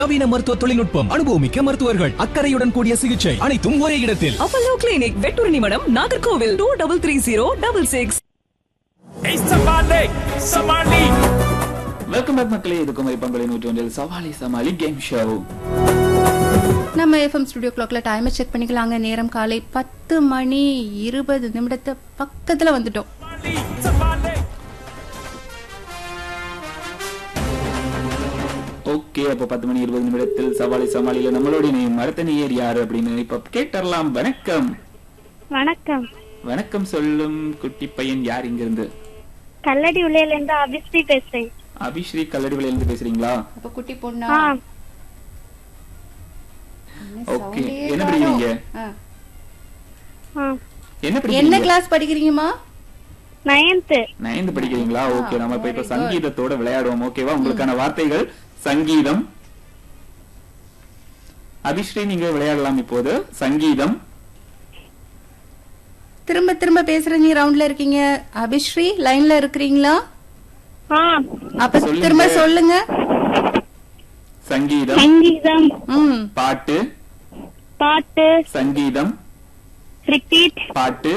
நவீன மருத்துவ தொழில்நுட்பம் அனுபவமிக்க மருத்துவர்கள் அக்கறையுடன் கூடிய சிகிச்சை அனைத்தும் ஒரே இடத்தில் Apollo clinic Vettoornimadam Nagercoil two double three zero double six Hey, Samali! Samali! Welcome back மக்களே இது குமரி பண்பலை நூற்றி ஒன்றில் சவாலி சமாளி கேம் ஷோ நம்ம எஃப்எம் ஸ்டுடியோ கிளாக்ல டைமை செக் பண்ணிக்கலாங்க நேரம் காலை பத்து மணி இருபது நிமிடத்தை பக்கத்துல வந்துட்டோம் Samali! ஓகே அப்போ பத்து மணி இருபது நிமிடத்தில் சவாலி சமாளியில நம்மளோட நீ மரத்த நீர் யாரு அப்படின்னு இப்ப கேட்டறலாம் வணக்கம் வணக்கம் வணக்கம் சொல்லும் குட்டி பையன் யார் இங்க இருந்து கல்லடி உலையில இருந்து அபிஸ்ரீ பேசுறேன் அபிஸ்ரீ கல்லடிவில இருந்து பேசுறீங்களா அப்ப குட்டி பொண்ணா ஆ என்ன ஓகே sound ஏ என்ன காணோம். படிக்கிறீங்க ஆ. ஆ என்ன என்ன படிக்கிறீங்க கிளாஸ் படிக்கிறீங்கம்மா நைன்த்து நைன்த் படிக்கிறீங்களா ஓகே நம்ம இப்ப இப்ப very good. சங்கீதத்தோட விளையாடுவோம் ஓகேவா உங்களுக்கான வார்த்தைகள் சங்கீதம் அபிஸ்ரீ நீங்க விளையாடலாம் இப்போது சங்கீதம் திரும்ப திரும்ப பேசுற நீ ரவுண்ட்ல இருக்கீங்க அபிஸ்ரீ லைன்ல இருக்கிறீங்களா ஆ அப்ப சொல்லுங்க. திரும்ப சொல்லுங்க சங்கீதம் சங்கீதம் ம் பாட்டு பாட்டு சங்கீதம் ரிப்பீட் பாட்டு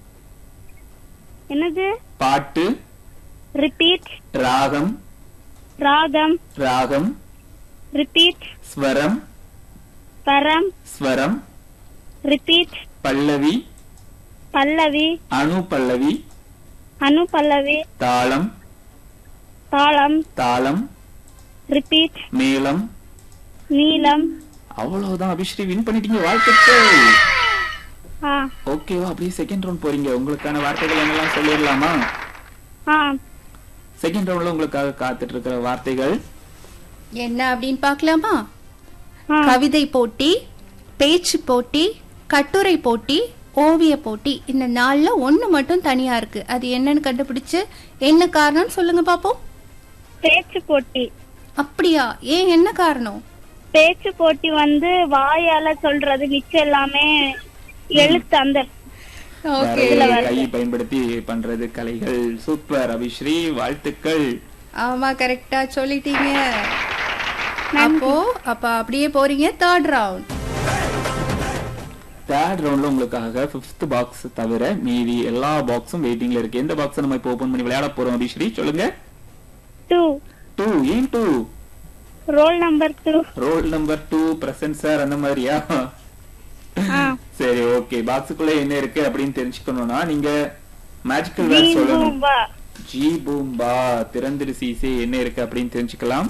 என்னது பாட்டு ரிப்பீட் ராகம் ராகம் ராகம் ரிப்பீட் ஸ்வரம் பரம் ஸ்வரம் ரிப்பீட் பல்லவி பல்லவி அணு பல்லவி அனு பல்லவி தாளம் தாளம் தாளம் ரிப்பீட் மேளம் நீலம் அவ்வளவுதான் அபிஸ்ரீ வின் பண்ணிட்டீங்க வாழ்த்துக்கள் ஆ ஓகேவா அப்படியே செகண்ட் ரவுண்ட் போறீங்க உங்களுக்கான வார்த்தைகள் என்னெல்லாம் சொல்லிடலாமா ஆ செகண்ட் ரவுண்ட்ல உங்களுக்காக காத்துட்டு இருக்கிற வார்த்தைகள் என்ன அப்படின்னு பார்க்கலாமா ஆ. கவிதை போட்டி பேச்சு போட்டி கட்டுரை போட்டி ஓவிய போட்டி இந்த நாள்ல ஒண்ணு மட்டும் தனியா இருக்கு அது என்னன்னு கண்டுபிடிச்சு என்ன காரணம் சொல்லுங்க பாப்போம் பேச்சு போட்டி அப்படியா ஏன் என்ன காரணம் பேச்சு போட்டி வந்து வாயால சொல்றது மிச்சம் எல்லாமே எழுத்து அந்த ஓகே வரைவு கையை பயன்படுத்தி பண்றது கலைகள் சூப்பர் அபிஸ்ரீ வாழ்த்துக்கள் ஆமா கரெக்டா சொல்லிட்டீங்க அப்போ அப்ப அப்படியே போறீங்க தேர்ட் ரவுண்ட் தேர்ட் ரவுண்ட்ல உங்களுக்காக பிப்த் பாக்ஸ் தவிர மீதி எல்லா பாக்ஸும் வெயிட்டிங்ல இருக்கு எந்த பாக்ஸ் நம்ம இப்போ ஓபன் பண்ணி விளையாட போறோம் அபிஸ்ரீ சொல்லுங்க டூ டூ ஏன் two roll number two roll number two present sir அந்த மாதிரியா ஆ சரி ஓகே பாக்ஸுக்குள்ள என்ன இருக்கு அப்படின்னு தெரிஞ்சுக்கணும்னா நீங்க மேஜிக்கல் வேர்ட் ஜீ சொல்லணும் பூம்பா ஜி பூம்பா திறந்திரு சீசே என்ன இருக்கு அப்படின்னு தெரிஞ்சுக்கலாம்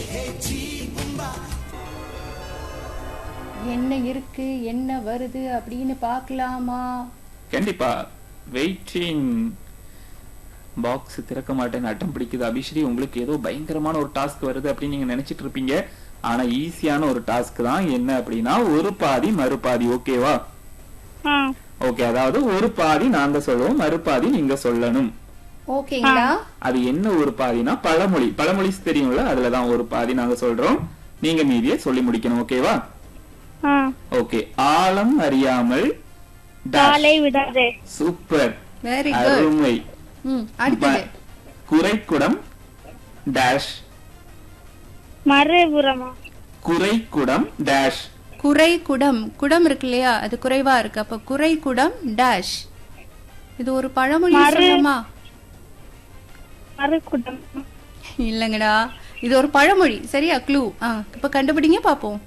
என்ன இருக்கு என்ன வருது அப்படின்னு பார்க்கலாமா கண்டிப்பா வெயிட்டிங் பாக்ஸ் திறக்க மாட்டேன்னு அட்டம் பிடிக்குது அபிஸ்ரீ உங்களுக்கு ஏதோ பயங்கரமான ஒரு டாஸ்க் வருது அப்படின்னு நீங்க நினைச்சிட்டு இருப்பீங்க ஆனா ஈஸியான ஒரு டாஸ்க் தான் என்ன அப்படின்னா ஒரு பாதி மறுபாதி ஓகேவா ஆ ஓகே அதாவது ஒரு பாதி நாங்க சொல்லுவோம் மறுபாதி நீங்க சொல்லணும் ஓகேங்களா அது என்ன ஒரு பாதினா பழமொழி பழமொழி தெரியும்ல அதுலதான் ஒரு பாதி நாங்க சொல்றோம் நீங்க மீதியை சொல்லி முடிக்கணும் ஓகேவா ஆ ஓகே ஆழம் அறியாமல் dash. காலை விடாதே சூப்பர் வெரி குட் அருமை ம் அடுத்தது ம- குறைக்குடம் டேஷ் மறுபுறமா குறைக்குடம் டேஷ் குறை குடம் குடம் இருக்கு இல்லையா அது குறைவா இருக்கு அப்ப குறை குடம் டேஷ் இது ஒரு பழமொழி மறு- சொல்லமா மறுகுடம் இல்லங்கடா இது ஒரு பழமொழி சரியா க்ளூ ஆ இப்ப கண்டுபிடிங்க பாப்போம்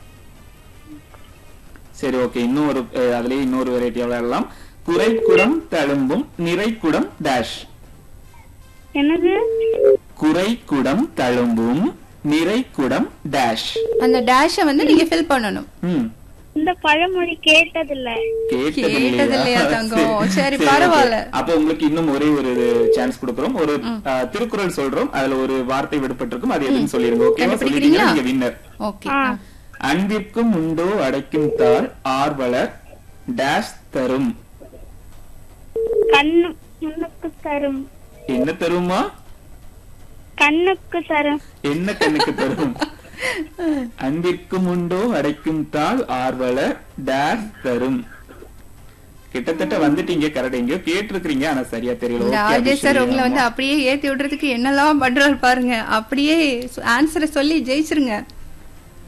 சரி ஓகே இன்னொரு அஹ், அதுலயே இன்னொரு வெரைட்டி விளையாடலாம் குறைக்குடம் தழும்பும் நிறைக்குடம் டேஷ் என்னது குறைக்குடம் தழும்பும் நிறைக்குடம் டேஷ் அந்த டேஷ வந்து நீங்க ஃபில் பண்ணணும் ம் இந்த பழமொழி கேட்டதில்ல கேட்டது கேட்டதில்லையா இல்லையா? தங்கம்? சரி, okay. பரவாயில்ல. அப்ப உங்களுக்கு இன்னும் ஒரே ஒரு சான்ஸ் கொடுக்குறோம் ஒரு அஹ், திருக்குறள் சொல்றோம் அதுல ஒரு வார்த்தை விடுபட்டிருக்கும் அது எதுன்னு சொல்லிருங்க ஓகேவா கண்டுபிடிக்கிறீங்களா? சொல்லிட்டீங்கன்னா நீங்க வின்னர் ஓகே ஆ அன்பிற்கும் உண்டோ அடைக்கும் தாள் ஆர்வலர் டேஷ் தரும் கண்ணு கண்ணுக்கு தரும் என்ன தருமா கண்ணுக்கு தரும் என்ன கண்ணுக்கு தரும் அன்பிற்கும் உண்டோ அடைக்கும் தாள் ஆர்வலர் டேஷ் தரும் கிட்டத்தட்ட வந்துட்டீங்க கரெக்ட் எங்கேயோ கேட்டிருக்கீங்க ஆனா சரியா தெரியல இந்த Okay, ஆர்ஜே சார் அபிஷேக் உங்களை வந்து ஆமா. அப்படியே ஏத்தி விடுறதுக்கு என்னெல்லாம் பண்றாரு பாருங்க அப்படியே ஆன்சரை சொல்லி ஜெயிச்சிருங்க